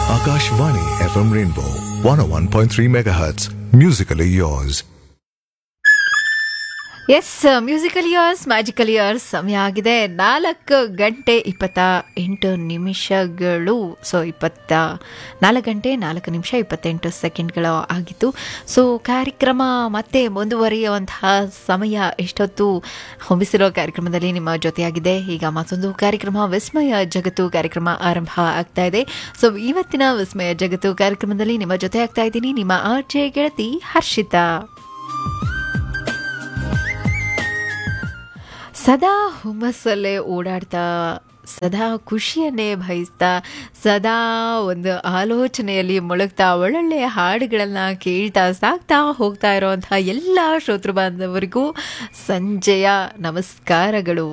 Akashvani FM Rainbow 101.3 MHz. Musically yours. Yes musical years magical years ಸಮಯ ಆಗಿದೆ ನಾಲ್ಕು ಗಂಟೆ ಇಪ್ಪತ್ತ ಎಂಟು ನಿಮಿಷಗಳು ಸೊ ಇಪ್ಪತ್ತ ನಾಲ್ಕು ಗಂಟೆ ನಾಲ್ಕು ನಿಮಿಷ ಇಪ್ಪತ್ತೆಂಟು ಸೆಕೆಂಡ್ಗಳು ಆಗಿತ್ತು ಸೊ ಕಾರ್ಯಕ್ರಮ ಮತ್ತೆ ಮುಂದುವರಿಯುವಂತಹ ಸಮಯ ಎಷ್ಟೊತ್ತು ಹೊಂಬಿಸಿರೋ ಕಾರ್ಯಕ್ರಮದಲ್ಲಿ ನಿಮ್ಮ ಜೊತೆಯಾಗಿದೆ ಈಗ ಮತ್ತೊಂದು ಕಾರ್ಯಕ್ರಮ ವಿಸ್ಮಯ ಜಗತ್ತು ಕಾರ್ಯಕ್ರಮ ಆರಂಭ ಆಗ್ತಾ ಇದೆ ಸೊ ಇವತ್ತಿನ ವಿಸ್ಮಯ ಜಗತ್ತು ಕಾರ್ಯಕ್ರಮದಲ್ಲಿ ನಿಮ್ಮ ಜೊತೆ ಆಗ್ತಾ ಇದ್ದೀನಿ ನಿಮ್ಮ ಆರ್ಜೆ ಗೆಳತಿ ಹರ್ಷಿತಾ ಸದಾ ಹುಮ್ಮಸ್ಸಲ್ಲೇ ಓಡಾಡ್ತಾ ಸದಾ ಖುಷಿಯನ್ನೇ ಬಯಸ್ತಾ ಸದಾ ಒಂದು ಆಲೋಚನೆಯಲ್ಲಿ ಮುಳುಗ್ತಾ ಒಳ್ಳೊಳ್ಳೆ ಹಾಡುಗಳನ್ನು ಕೇಳ್ತಾ ಸಾಕ್ತಾ ಹೋಗ್ತಾ ಇರೋವಂತಹ ಎಲ್ಲ ಶ್ರೋತೃ ಬಾಂಧವರಿಗೂ ಸಂಜೆಯ ನಮಸ್ಕಾರಗಳು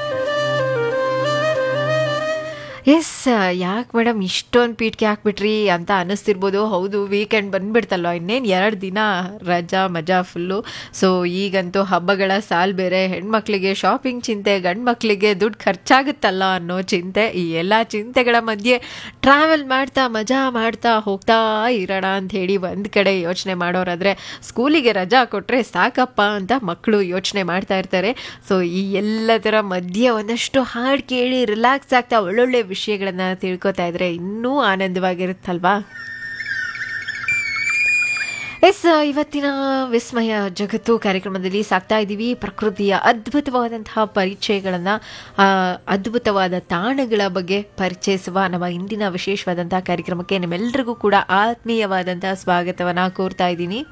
ಎಸ್ ಯಾಕೆ ಮೇಡಮ್ ಇಷ್ಟೊಂದು ಪೀಠಕ್ಕೆ ಹಾಕ್ಬಿಟ್ರಿ ಅಂತ ಅನ್ನಿಸ್ತಿರ್ಬೋದು ಹೌದು ವೀಕೆಂಡ್ ಬಂದ್ಬಿಡ್ತಲ್ವ ಇನ್ನೇನು ಎರಡು ದಿನ ರಜಾ ಮಜಾ ಫುಲ್ಲು ಸೊ ಈಗಂತೂ ಹಬ್ಬಗಳ ಸಾಲ್ ಬೇರೆ ಹೆಣ್ಮಕ್ಳಿಗೆ ಶಾಪಿಂಗ್ ಚಿಂತೆ ಗಂಡು ಮಕ್ಕಳಿಗೆ ದುಡ್ಡು ಖರ್ಚಾಗುತ್ತಲ್ಲ ಅನ್ನೋ ಚಿಂತೆ ಈ ಎಲ್ಲ ಚಿಂತೆಗಳ ಮಧ್ಯೆ ಟ್ರಾವೆಲ್ ಮಾಡ್ತಾ ಮಜಾ ಮಾಡ್ತಾ ಹೋಗ್ತಾ ಇರೋಣ ಅಂತ ಹೇಳಿ ಒಂದು ಕಡೆ ಯೋಚನೆ ಮಾಡೋರಾದರೆ ಸ್ಕೂಲಿಗೆ ರಜಾ ಕೊಟ್ಟರೆ ಸಾಕಪ್ಪ ಅಂತ ಮಕ್ಕಳು ಯೋಚನೆ ಮಾಡ್ತಾ ಇರ್ತಾರೆ ಸೊ ಈ ಎಲ್ಲದರ ಮಧ್ಯೆ ಒಂದಷ್ಟು ಹಾಡು ಕೇಳಿ ರಿಲ್ಯಾಕ್ಸ್ ಆಗ್ತಾ ಒಳ್ಳೊಳ್ಳೆ ವಿಷಯಗಳನ್ನು ತಿಳ್ಕೊತಾ ಇದ್ರೆ ಇನ್ನೂ ಆನಂದವಾಗಿರುತ್ತಲ್ವಾ ಎಸ್ ಇವತ್ತಿನ ವಿಸ್ಮಯ ಜಗತ್ತು ಕಾರ್ಯಕ್ರಮದಲ್ಲಿ ಸಾಕ್ತಾ ಇದ್ದೀವಿ ಪ್ರಕೃತಿಯ ಅದ್ಭುತವಾದಂತಹ ಪರಿಚಯಗಳನ್ನು ಅದ್ಭುತವಾದ ತಾಣಗಳ ಬಗ್ಗೆ ಪರಿಚಯಿಸುವ ನಮ್ಮ ಇಂದಿನ ವಿಶೇಷವಾದಂತಹ ಕಾರ್ಯಕ್ರಮಕ್ಕೆ ನಿಮ್ಮೆಲ್ಲರಿಗೂ ಕೂಡ ಆತ್ಮೀಯವಾದಂತಹ ಸ್ವಾಗತವನ್ನು ಕೋರ್ತಾ ಇದ್ದೀನಿ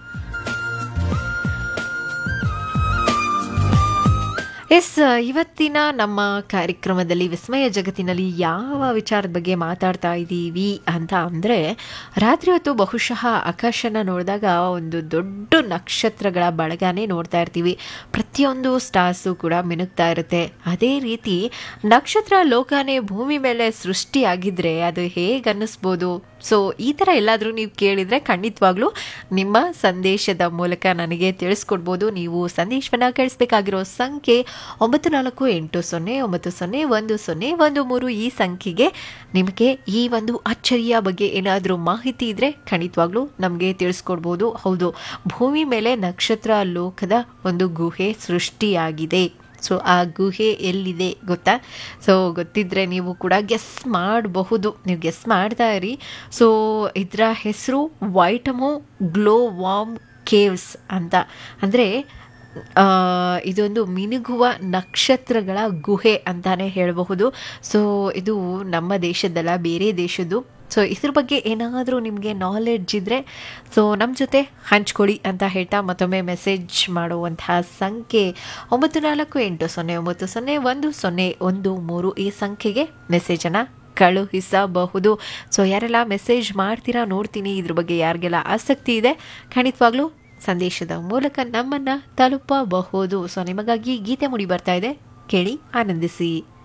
ಎಸ್ ಇವತ್ತಿನ ನಮ್ಮ ಕಾರ್ಯಕ್ರಮದಲ್ಲಿ ವಿಸ್ಮಯ ಜಗತ್ತಿನಲ್ಲಿ ಯಾವ ವಿಚಾರದ ಬಗ್ಗೆ ಮಾತಾಡ್ತಾ ಇದ್ದೀವಿ ಅಂತ ಅಂದರೆ ರಾತ್ರಿ ಹೊತ್ತು ಬಹುಶಃ ಆಕಾಶನ ನೋಡಿದಾಗ ಒಂದು ದೊಡ್ಡ ನಕ್ಷತ್ರಗಳ ಬಳಗನೇ ನೋಡ್ತಾ ಇರ್ತೀವಿ ಪ್ರತಿಯೊಂದು ಸ್ಟಾರ್ಸು ಕೂಡ ಮಿನುಗ್ತಾ ಇರುತ್ತೆ ಅದೇ ರೀತಿ ನಕ್ಷತ್ರ ಲೋಕನೇ ಭೂಮಿ ಮೇಲೆ ಸೃಷ್ಟಿಯಾಗಿದ್ರೆ ಅದು ಹೇಗೆ ಅನ್ನಿಸ್ಬೋದು ಸೊ ಈ ಥರ ಎಲ್ಲಾದರೂ ನೀವು ಕೇಳಿದರೆ ಖಂಡಿತವಾಗ್ಲೂ ನಿಮ್ಮ ಸಂದೇಶದ ಮೂಲಕ ನನಗೆ ತಿಳಿಸ್ಕೊಡ್ಬೋದು ನೀವು ಸಂದೇಶವನ್ನು ಕಳಿಸ್ಬೇಕಾಗಿರೋ ಸಂಖ್ಯೆ ಒಂಬತ್ತು ನಾಲ್ಕು ಎಂಟು ಸೊನ್ನೆ ಒಂಬತ್ತು ಸೊನ್ನೆ ಒಂದು ಸೊನ್ನೆ ಒಂದು ಮೂರು ಈ ಸಂಖ್ಯೆಗೆ ನಿಮಗೆ ಈ ಒಂದು ಅಚ್ಚರಿಯ ಬಗ್ಗೆ ಏನಾದರೂ ಮಾಹಿತಿ ಇದ್ದರೆ ಖಂಡಿತವಾಗ್ಲೂ ನಮಗೆ ತಿಳಿಸ್ಕೊಡ್ಬೋದು ಹೌದು ಭೂಮಿ ಮೇಲೆ ನಕ್ಷತ್ರ ಲೋಕದ ಒಂದು ಗುಹೆ ಸೃಷ್ಟಿಯಾಗಿದೆ ಸೊ ಆ ಗುಹೆ ಎಲ್ಲಿದೆ ಗೊತ್ತಾ ಸೊ ಗೊತ್ತಿದ್ರೆ ನೀವು ಕೂಡ ಗೆಸ್ ಮಾಡಬಹುದು ನೀವು ಗೆಸ್ ಮಾಡ್ತಾ ಇರಿ ಸೊ ಇದರ ಹೆಸರು ವೈಟಮೋ ಗ್ಲೋ ವಾಮ್ ಕೇವ್ಸ್ ಅಂತ ಅಂದರೆ ಇದೊಂದು ಮಿನುಗುವ ನಕ್ಷತ್ರಗಳ ಗುಹೆ ಅಂತಾನೆ ಹೇಳಬಹುದು ಸೊ ಇದು ನಮ್ಮ ದೇಶದಲ್ಲ ಬೇರೆ ದೇಶದ್ದು ಸೊ ಇದ್ರ ಬಗ್ಗೆ ಏನಾದರೂ ನಿಮಗೆ ನಾಲೆಡ್ಜ್ ಇದ್ದರೆ ಸೊ ನಮ್ಮ ಜೊತೆ ಹಂಚ್ಕೊಳ್ಳಿ ಅಂತ ಹೇಳ್ತಾ ಮತ್ತೊಮ್ಮೆ ಮೆಸೇಜ್ ಮಾಡುವಂತಹ ಸಂಖ್ಯೆ ಒಂಬತ್ತು ನಾಲ್ಕು ಎಂಟು ಸೊನ್ನೆ ಒಂಬತ್ತು ಸೊನ್ನೆ ಒಂದು ಸೊನ್ನೆ ಒಂದು ಮೂರು ಈ ಸಂಖ್ಯೆಗೆ ಮೆಸೇಜನ್ನು ಕಳುಹಿಸಬಹುದು ಸೊ ಯಾರೆಲ್ಲ ಮೆಸೇಜ್ ಮಾಡ್ತೀರಾ ನೋಡ್ತೀನಿ ಇದ್ರ ಬಗ್ಗೆ ಯಾರಿಗೆಲ್ಲ ಆಸಕ್ತಿ ಇದೆ ಖಂಡಿತವಾಗ್ಲೂ ಸಂದೇಶದ ಮೂಲಕ ನಮ್ಮನ್ನು ತಲುಪಬಹುದು ಸೊ ನಿಮಗಾಗಿ ಗೀತೆ ಮುಡಿ ಬರ್ತಾ ಇದೆ ಕೇಳಿ ಆನಂದಿಸಿ